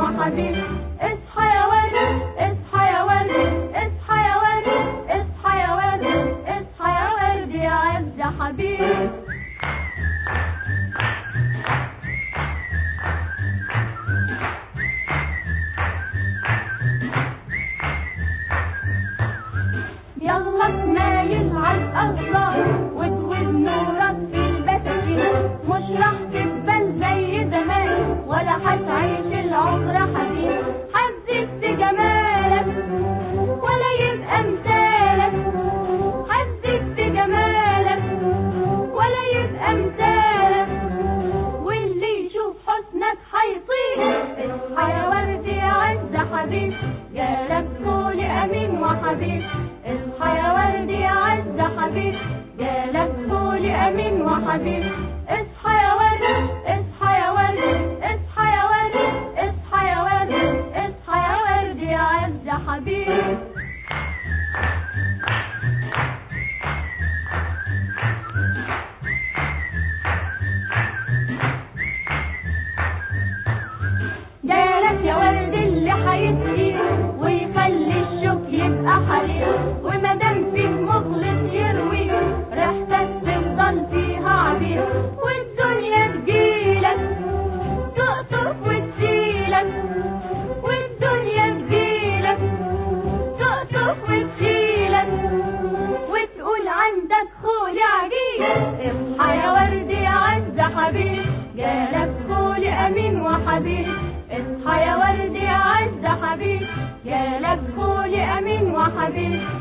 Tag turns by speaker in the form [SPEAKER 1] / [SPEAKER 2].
[SPEAKER 1] وحبيب اصحى يا ورد اصحى يا ورد اصحى يا ورد اصحى يا ورد اصحى يا ورد يا عز حبيب يلا تمايل عالأرض وتوز نورك في البساتين مش راح تقبل زي زمان ولا هتعيش العمر حزين حزت جمالك ولا يبقى مثالك حزت جمالك ولا يبقى مثالك واللي يشوف حسنك هيطير اصحى يا ورد يا عز حبيب جالك كل امين وحبيب اصحى يا ورد يا عز حبيب جالك كل امين وحبيب اصحى يا ورد اصحى يا ورد اصحى يا ورد اصحى يا ورد اصحى يا ورد يا عز حبيب جالك يا ورد اللي هيسقي ويخلي الشوك يبقى حرير ومادام فيك مخلص يروي ريحتك تفضل فيها عبير والدنيا تجيلك تقطف وتشيلك والدنيا تجيلك تقطف وتشيلك وتقول عندك خولي عجيب اصحى يا ورد يا عز حبيب جالك خولي امين وحبيب اصحى يا ورد يا عز حبيب جالك خولي امين وحبيب